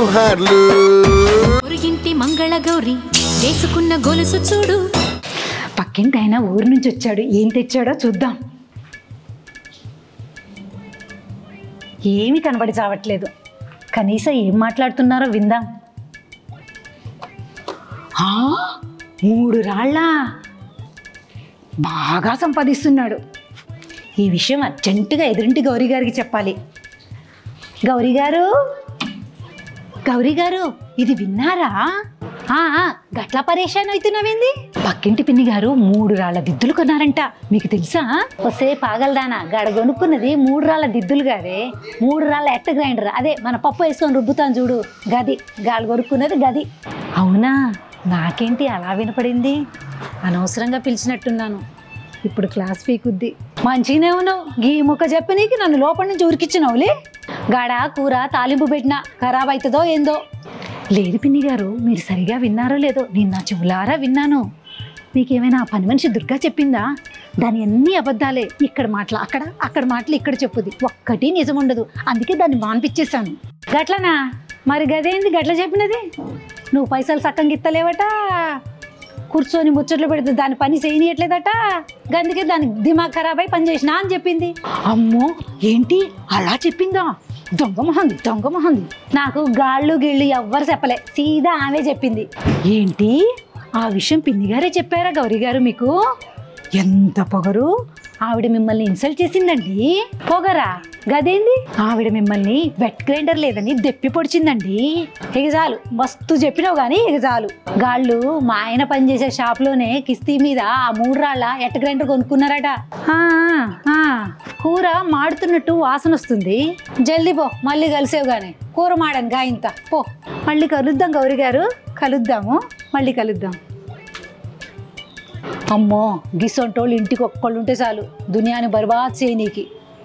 జోహార్లు ఊరింటి మంగళ గౌరి వేసుకున్న గొలుసు చూడు పక్కింటి ఆయన ఊరు నుంచి వచ్చాడు ఏం తెచ్చాడో చూద్దాం ఏమీ కనబడి చావట్లేదు కనీసం ఏం మాట్లాడుతున్నారో విందాం ఆ, మూడు రాళ్ళ బాగా సంపాదిస్తున్నాడు ఈ విషయం అర్జెంటుగా ఎదురింటి గౌరీ గారికి చెప్పాలి గౌరీ గారు గౌరీ గారు ఇది విన్నారా ఆ, ఆ, గట్ల పరేషాన్ అవుతున్నావేంది పక్కింటి పిన్ని గారు మూడు రాళ్ళ దిద్దులు కొన్నారంట మీకు తెలుసా వస్తే పాగలదానా గడ కొనుక్కున్నది మూడు రాళ్ళ దిద్దులు కాదే మూడు రాళ్ళ ఎట్ట గ్రైండర్ అదే మన పప్పు వేసుకొని రుబ్బుతాం చూడు గది గాలి కొనుక్కున్నది గది అవునా నాకేంటి అలా వినపడింది అనవసరంగా పిలిచినట్టున్నాను ఇప్పుడు క్లాస్ పీకుద్ది మంచిగానే ఉన్నావు గీ ముక్క చెప్పనీకి నన్ను లోపల నుంచి ఉరికిచ్చినావులే గాడ కూర తాలింపు పెట్టినా ఖరాబ్ అవుతుందో ఏందో లేదు పిన్ని గారు మీరు సరిగా విన్నారో లేదో నేను నా చెవులారా విన్నాను మీకేమైనా ఆ పని మనిషి దుర్గా చెప్పిందా దాని అన్ని అబద్ధాలే ఇక్కడ మాటలు అక్కడ అక్కడ మాటలు ఇక్కడ చెప్పుది ఒక్కటి నిజం ఉండదు అందుకే దాన్ని మాన్పిచ్చేసాను గట్లనా మరి గదేంది గట్ల చెప్పినది నువ్వు పైసలు సక్కంగా ఇత్తలేవట కూర్చొని ముచ్చట్లు పెడితే దాని పని చేయనియట్లేదట అందుకే దాని దిమాగ్ ఖరాబ్ అయి పని చేసినా అని చెప్పింది అమ్మో ఏంటి అలా చెప్పిందా దొంగ మొహంది దొంగ మొహంది నాకు గాళ్ళు గిళ్ళు ఎవ్వరు చెప్పలే సీదా ఆమె చెప్పింది ఏంటి ఆ విషయం పిన్ని గారే చెప్పారా గౌరీ గారు మీకు ఎంత పొగరు ఆవిడ మిమ్మల్ని ఇన్సల్ట్ చేసిందండి పొగరా గదేంది ఆవిడ మిమ్మల్ని వెట్ గ్రైండర్ లేదని దెప్పి పొడిచిందండి ఇక చాలు మస్తు చెప్పినావు కానీ ఇక చాలు గాళ్ళు మా ఆయన పనిచేసే షాప్లోనే కిస్తీ మీద ఆ మూడు రాళ్ళ ఎట్ గ్రైండర్ కొనుక్కున్నారట ఆ, ఆ, కూర మాడుతున్నట్టు వాసన వస్తుంది జల్దీ పో మళ్ళీ కలిసేవు గానే కూర మాడను గాయంత పో మళ్ళీ కలుద్దాం గౌరీ గారు కలుద్దాము మళ్ళీ కలుద్దాం అమ్మో గిసొంటోళ్ళు ఇంటికి ఒక్కళ్ళు ఉంటే చాలు దునియాని బర్బాద్ చేయనీకి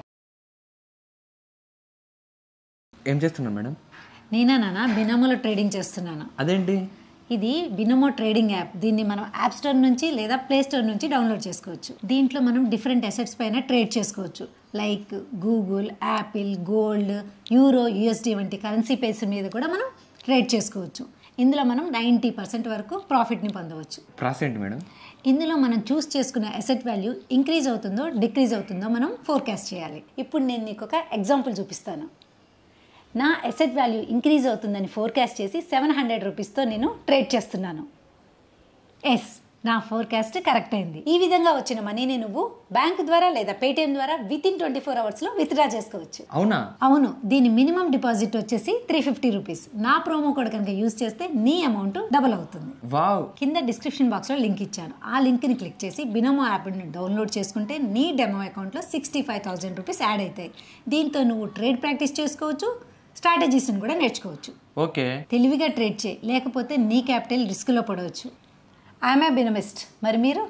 ఏం చేస్తున్నాను మేడం నేనా నాన్న బినమోలో ట్రేడింగ్ చేస్తున్నాను అదేంటి ఇది బినమో ట్రేడింగ్ యాప్ దీన్ని మనం యాప్ స్టోర్ నుంచి లేదా ప్లే స్టోర్ నుంచి డౌన్లోడ్ చేసుకోవచ్చు దీంట్లో మనం డిఫరెంట్ అసెట్స్ పైన ట్రేడ్ చేసుకోవచ్చు like Google Apple gold euro USD వంటి కరెన్సీ పేస్ మీద కూడా మనం ట్రేడ్ చేసుకోవచ్చు ఇందులో మనం నైంటీ పర్సెంట్ వరకు ప్రాఫిట్ని పొందవచ్చు ప్రాసెస్ ఏంటి మేడం ఇందులో మనం చూస్ చేసుకున్న అసెట్ వాల్యూ ఇంక్రీజ్ అవుతుందో డిక్రీజ్ అవుతుందో మనం ఫోర్కాస్ట్ చేయాలి ఇప్పుడు నేను నీకు ఒక ఎగ్జాంపుల్ చూపిస్తాను నా అసెట్ వాల్యూ ఇంక్రీజ్ అవుతుందని ఫోర్కాస్ట్ చేసి సెవెన్ హండ్రెడ్ రూపీస్తో నేను ట్రేడ్ చేస్తున్నాను ఎస్ నా ఫోర్కాస్ట్ కరెక్ట్ అయింది ఈ విధంగా వచ్చిన మనీని నువ్వు బ్యాంక్ ద్వారా లేదా పేటిఎం ద్వారా విత్ ఇన్ ట్వంటీ ఫోర్ అవర్స్లో విత్డ్రా చేసుకోవచ్చు అవునా అవును దీని మినిమం డిపాజిట్ వచ్చేసి త్రీ ఫిఫ్టీ రూపీస్ నా ప్రోమో కోడ్ కనుక యూజ్ చేస్తే నీ అమౌంట్ డబుల్ అవుతుంది వావ్ కింద డిస్క్రిప్షన్ బాక్స్లో లింక్ ఇచ్చాను ఆ లింక్ని క్లిక్ చేసి బినమో యాప్ని డౌన్లోడ్ చేసుకుంటే నీ డెమో అకౌంట్లో sixty five thousand rupees add అవుతాయి దీంతో నువ్వు ట్రేడ్ ప్రాక్టీస్ చేసుకోవచ్చు స్ట్రాటజీస్ని కూడా నేర్చుకోవచ్చు ఓకే తెలివిగా ట్రేడ్ చేయి లేకపోతే నీ క్యాపిటల్ రిస్క్లో పడవచ్చు ఐఎమ్ ఏ బినమిస్ట్ మరి మీరు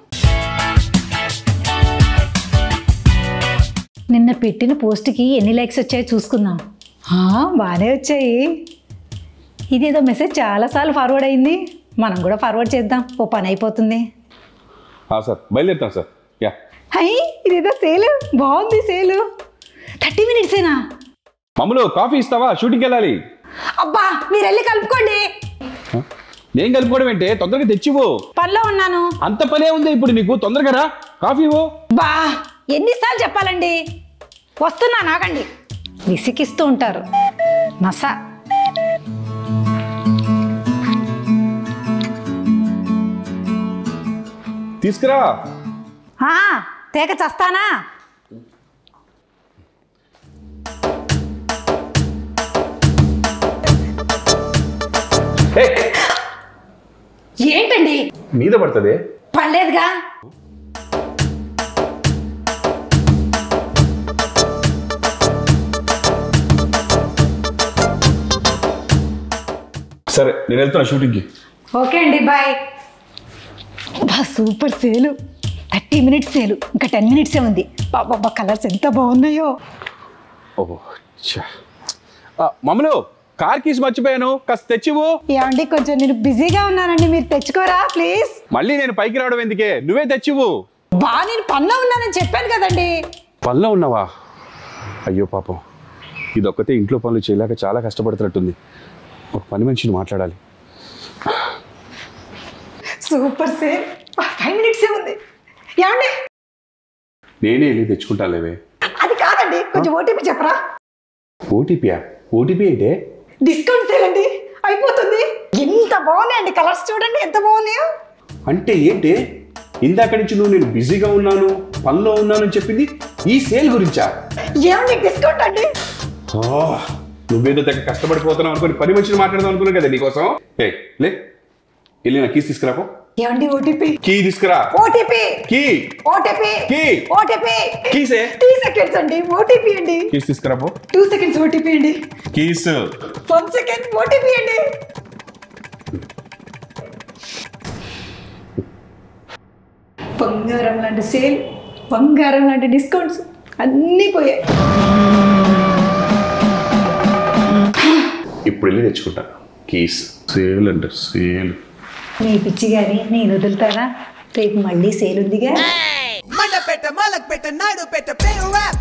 నిన్న పెట్టిన పోస్ట్కి ఎన్ని లైక్స్ వచ్చాయో చూసుకుందాం బాగానే వచ్చాయి ఇదేదో మెసేజ్ చాలాసార్లు ఫార్వర్డ్ అయింది మనం కూడా ఫార్వర్డ్ చేద్దాం ఓ పని అయిపోతుంది ఆ, సార్ బయలుదేరుతాం సార్ యా హై ఇదేదో సేలు బాగుంది సేలు థర్టీ మినిట్సేనా మమ్మలు కాఫీ ఇస్తావా షూటింగ్కి వెళ్ళాలి అబ్బా మీరు వెళ్ళి కలుపుకోండి హ? నేను కలుపుకోవడం ఏంటే తొందరగా తెచ్చివు పనిలో ఉన్నాను అంత పనే ఉంది ఇప్పుడు నీకు తొందరగా రా కాఫీ ఇవ్వు బా ఎన్నిసార్లు చెప్పాలండి వస్తున్నా నాగండి విసికిస్తూ ఉంటారు నస తీసుకురా ఆ, తేక చస్తానా హే, ఏంటండి మీద పడుతుంది పడలేదుగా సరే నేను వెళ్తున్నా షూటింగ్కి ఓకే అండి బాయ్ బా సూపర్ సేలు థర్టీ మినిట్స్ సేలు ఇంకా టెన్ మినిట్సే ఉంది బాబా కలర్స్ ఎంత బాగున్నాయో ఓహో ఛా. ఆ, మమ్మలు కార్ కీస్ మర్చిపోయాను కాస్త తెచ్చివు ఏమండి కొంచెం నేను బిజీగా ఉన్నానండి మీరు తెచ్చుకోరా ప్లీజ్ మళ్ళీ నేను పైకి రావడం ఎందుకే నువ్వే తెచ్చివు బా నేను పనిలో ఉన్నానని చెప్పాను కదండి పనిలో ఉన్నావా అయ్యో పాపం ఇదొక్కతే ఇంట్లో పనులు చేయలేక చాలా కష్టపడుతున్నట్టుంది ఒక పని మనిషిని మాట్లాడాలి సూపర్ సేమ్ ఫైవ్ మినిట్స్ ఉంది ఏమండి నేనే వెళ్ళి తెచ్చుకుంటా లేవే అది కాదండి కొంచెం ఓటీపీ చెప్పరా ఓటీపీయా ఓటీపీ అయితే డిస్కౌంట్ సేల్ అండి అయిపోతుంది ఎంత బాగున్నాయండి కలర్స్ చూడండి ఎంత బాగున్నాయో అంటే ఏంటి ఇందాక నుంచి నువ్వు నేను బిజీగా ఉన్నాను పనిలో ఉన్నాను అని చెప్పింది ఈ సేల్ గురించా ఏమండి డిస్కౌంట్ అండి ఆ, నువ్వేదో దగ్గర కష్టపడిపోతున్నావు అనుకుని పని మనిషిని మాట్లాడదాం అనుకున్నావు కదా నీకోసం ఏ లే వెళ్ళి నా కీస్ తీసుకురాపో ఏమండి ఓటీపీ కీ తీసుకురా OTP key OTP key OTP కీసే టూ సెకండ్స్ అండి ఓటీపీ అండి కీస్ తీసుకురాపో టూ సెకండ్స్ ఓటీపీ అండి కీస్ వన్ సెకండ్ ఓటీపీ అండి బంగారం లాంటి సేల్ బంగారం లాంటి డిస్కౌంట్స్ అన్నీ పోయాయి ఇప్పుడు వెళ్ళి తెచ్చుకుంటా కీస్ సేల్ అంటే సేల్ మీ పిచ్చి గాని నేను వదులుతారా రేపు మళ్ళీ సేల్ ఉందిగా మండపేట మలక్పేట నాయుడుపేట పేరు ర్యాప్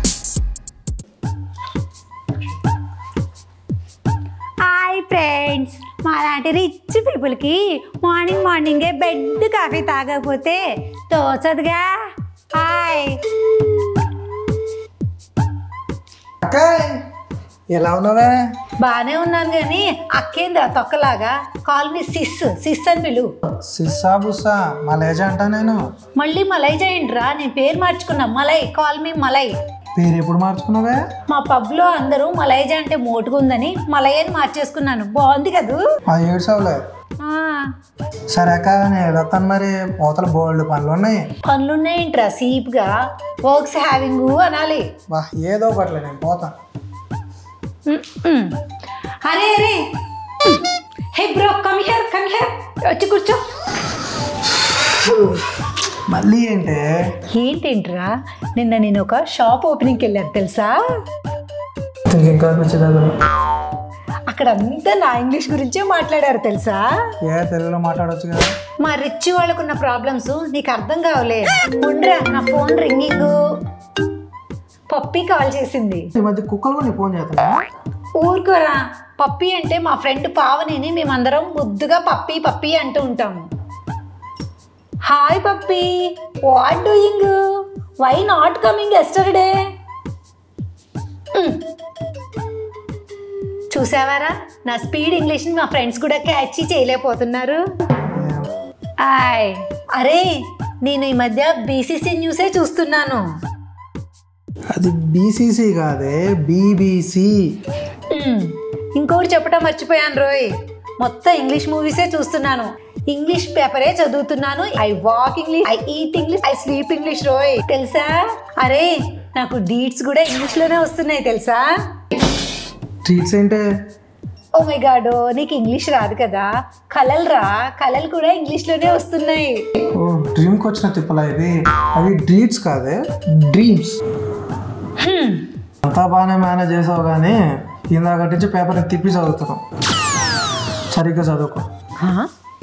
హాయ్ ఫ్రెండ్స్ మా లాంటి రిచ్ పీపుల్కి మార్నింగ్ మార్నింగే బెడ్ కాఫీ తాగకపోతే తోచదుగా హాయ్ అక్క ఎలా ఉన్నావే బాగానే ఉన్నాను కానీ అక్కేంద్రా తొక్కలాగా కాల్ మీ సిస్ సిస్ అని పిలు సిస్సా బుస్సా మలేజా అంటా నేను మళ్ళీ మలై చేయండిరా నేను పేరు మార్చుకున్నా మలై కాల్ మీ మలై పేరు ఎప్పుడు మార్చుకున్నావే మా పబ్లో అందరూ మలైజా అంటే మోటుకుందని మలై అని మార్చేసుకున్నాను బాగుంది కదూ ఆ ఏడు సవులే ఆ, సరే అక్క నేను వెళ్తాను మరి అవతల బోల్డ్ పనులు ఉన్నాయి పనులున్నాయంట్రా సీప్గా వర్క్స్ హ్యావింగ్ అనాలి బా ఏదో ఒకట్లే నేను పోతాను మ్మ్. అరే అరే hey bro come here come here వచ్చి కూర్చో మళ్ళీ ఏంటి ఏంటేంట్రా నిన్న నేను ఒక షాప్ ఓపెనింగ్కి వెళ్ళాను తెలుసా ఇంకా వచ్చేదాకా అక్కడ అంతా నా ఇంగ్లీష్ గురించే మాట్లాడారు తెలుసా ఏ తెలుగులో మాట్లాడొచ్చు కదా మా రిచ్ వాళ్ళకున్న ప్రాబ్లమ్స్ నీకు అర్థం కావలే ఉండ్రా నా ఫోన్ రింగింగ్ పప్పి కాల్ చేసింది ఈ మధ్య కుక్కలు కూడా నీ ఫోన్ చేస్తున్నా ఊరుకోరా పప్పి అంటే మా ఫ్రెండ్ పావనిని మేమందరం ముద్దుగా పప్పి పప్పి అంటూ ఉంటాము hi Pappi what doing why not coming yesterday చూసావారా నా స్పీడ్ ఇంగ్లీష్ని మా ఫ్రెండ్స్ కూడా క్యాచ్ చేయలేకపోతున్నారు ఆయ్ అరే నేను ఈ మధ్య బీసీసీ న్యూసే చూస్తున్నాను అది బీసీసీ కాదే బీబీసీ మ్మ్. ఇంకోటి చెప్పడం మర్చిపోయాను రోయ్ మొత్తం ఇంగ్లీష్ మూవీసే చూస్తున్నాను ఇంగ్లీష్ పేపరే చదువుతున్నాను I walk English I eat English I sleep English రోయ్ తెలుసా అరే నాకు డీట్స్ కూడా ఇంగ్లీష్ లోనే వస్తున్నాయి తెలుసా ట్రీట్స్ ఏంటి ఓ మై గాడ్ నీకు ఇంగ్లీష్ రాదు కదా కలలు రా కలలు కూడా ఇంగ్లీష్ లోనే వస్తున్నాయి ఓ డ్రీమ్కి వచ్చిన తిప్పలా ఇవి అవి డ్రీట్స్ కాదే డ్రీమ్స్ అంతా బాగానే మేనేజ్ చేసావు కానీ ఇందాకటి నుంచి పేపర్ తిప్పి చదువుతున్నాం సరిగ్గా చదువుకో హా?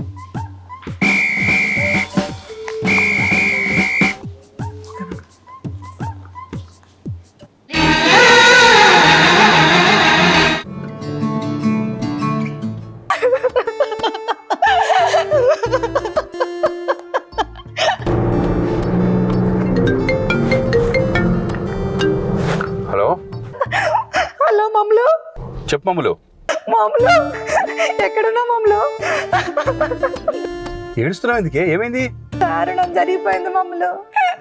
హలో హలో మమ్మలు చెప్పు మమ్మలు మమ్మలు ఎక్కడున్నా మమ్మలు ఏడుస్తున్నావు ఎందుకే ఏమైంది దారుణం జరిగిపోయింది మమ్మలు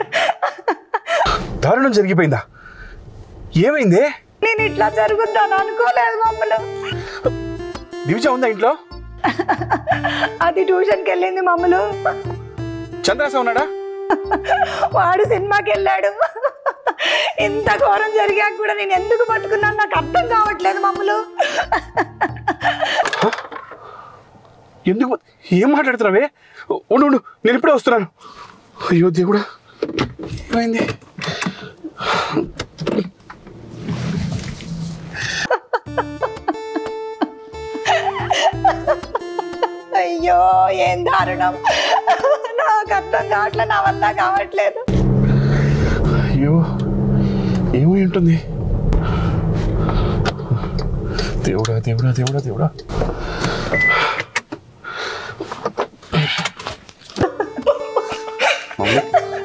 దారుణం జరిగిపోయిందా ఏమైంది నేను ఇట్లా జరుగుద్దాను అనుకోలేదు మమ్మలు దివిజ ఉందా ఇంట్లో అది ట్యూషన్కి వెళ్ళింది మమ్మలు చంద్రాస ఉన్నాడా వాడు సినిమాకి వెళ్ళాడు ఇంత ఘోరం జరిగాక కూడా నేను ఎందుకు పట్టుకున్నాను నాకు అర్థం కావట్లేదు మమ్మలు ఎందుకు ఏం మాట్లాడుతున్నావే ఉండు ఉండు నేను ఇప్పుడే వస్తున్నాను అయ్యో దేవుడా ఏమైంది అయ్యో ఏం దారుణం నాకు అర్థం కావట్లేదు నా వల్ల కావట్లేదు అయ్యో ఏమై ఉంటుంది దేవుడా దేవుడా దేవుడా దేవుడా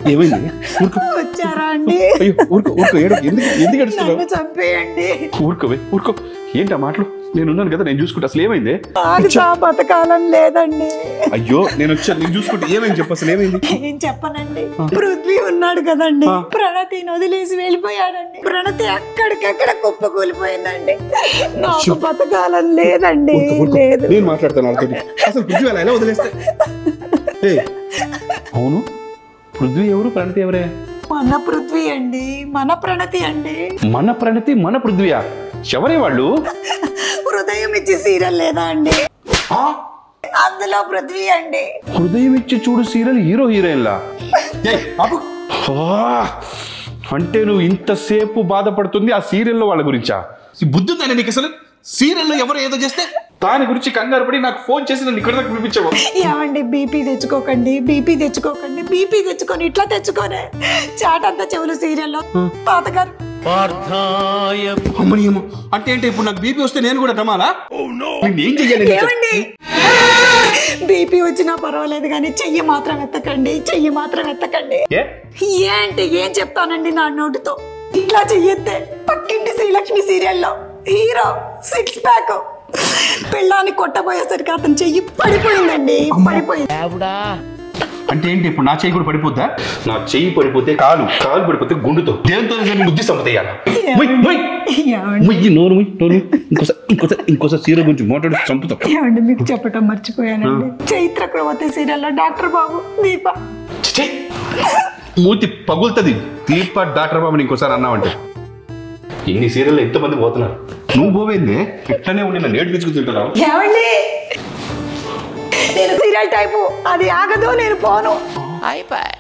ఏమైంది ఊరుకో వచ్చారా అండి అయ్యో ఊరుకో ఊరుకో ఏడు ఎందుకు ఎందుకు ఏడుస్తున్నావు నన్ను చంపేయండి ఊరుకోవే ఊరుకో ఏంటి ఆ మాటలు నేను ఉన్నాను కదా నేను చూసుకుంటా అసలు ఏమైంది ఆగుతా బతకాలం లేదండి అయ్యో నేను వచ్చాను నేను చూసుకుంటా ఏమైంది చెప్పు అసలు ఏమైంది ఏం చెప్పనండి పృథ్వీ ఉన్నాడు కదండి ఆ. ప్రణతిని వదిలేసి వెళ్ళిపోయాడండి ప్రణతి అక్కడికక్కడ కుప్ప కూలిపోయిందండి నాకు బతకాలం లేదండి ఊరుకో, ఊరుకో. లేదు నేను మాట్లాడతాను వాళ్ళతో అసలు పృథ్వీ అలా ఎలా వదిలేస్తే ఏయ్, అవును పృథ్వీ ఎవరు ప్రణతి ఎవరే మన పృథ్వీ అండి మన ప్రణతి అండి మన ప్రణతి మన పృథ్వీయా ఎవరే వాళ్ళు హృదయం ఇచ్చి సీరియల్ లేదా అండి ఆ, అందులో పృథ్వీ అండి హృదయం ఇచ్చి చూడు సీరియల్ హీరో హీరోయిన్లా ఏయ్, ఆపు. ఆ, అంటే నువ్వు ఇంతసేపు బాధపడుతుంది ఆ సీరియల్లో వాళ్ళ గురించా ఈ బుద్ధి ఉందా నీకు అసలు సీరియల్లో ఎవరు ఏదో చేస్తే దాని గురించి కంగారు పడి నాకు ఫోన్ చేసి నన్ను ఇక్కడ దాకా పిలిపించావు ఏమండి బీపీ తెచ్చుకోకండి బీపీ తెచ్చుకోకండి బీపీ తెచ్చుకొని ఇట్లా తెచ్చుకోనే చాటంతా చెవులు సీరియల్లో తాతగారు అమ్మని ఏమో అంటే ఏంటి ఇప్పుడు నాకు బీపీ వస్తే నేను కూడా నమ్మాలా నేను ఏం చెయ్యాలి నీకు? ఏమండి బీపీ వచ్చినా పర్వాలేదు కానీ చెయ్యి మాత్రం ఎత్తకండి చెయ్యి మాత్రం ఎత్తకండి ఏ ఏంటి ఏం చెప్తానండి నా నోటితో ఇట్లా చెయ్యొద్దే పక్కింటి శ్రీలక్ష్మి సీరియల్లో హీరో సిక్స్ ప్యాక్ పిల్లాన్ని కొట్టబోయేసరికి అతను చెయ్యి పడిపోయిందండి పడిపోయింది అంటే ఏంటి ఇప్పుడు నా చెయ్యి కూడా పడిపోద్దా నా చెయ్యి పడిపోతే కాలు కాలు పడిపోతే గుండుతో దేంతో బుద్ధి సంపదయ్యాలా ఏమండి ముయ్యి నోరు ముయ్యి నోరు ముయ్యి. ఇంకోసారి ఇంకోసారి ఇంకోసారి సీరియల్ గురించి మాట్లాడి చంపుతాం ఏమండి మీకు చెప్పటం మర్చిపోయానండి చైత్ర క్రవతి సీరియల్లో డాక్టర్ బాబు దీప ఛీ! మూతి పగులుతుంది దీప డాక్టర్ బాబుని ఇంకోసారి అన్నావంటే ఇన్ని సీరియల్ ఎంతమంది పోతున్నారు నువ్వు పోవేందే ఇట్లనే ఉండి నన్ను ఏడిపించుకు తింటున్నావు ఏమండి నేను సీరియల్ టైపు అది ఆగదు నేను పోను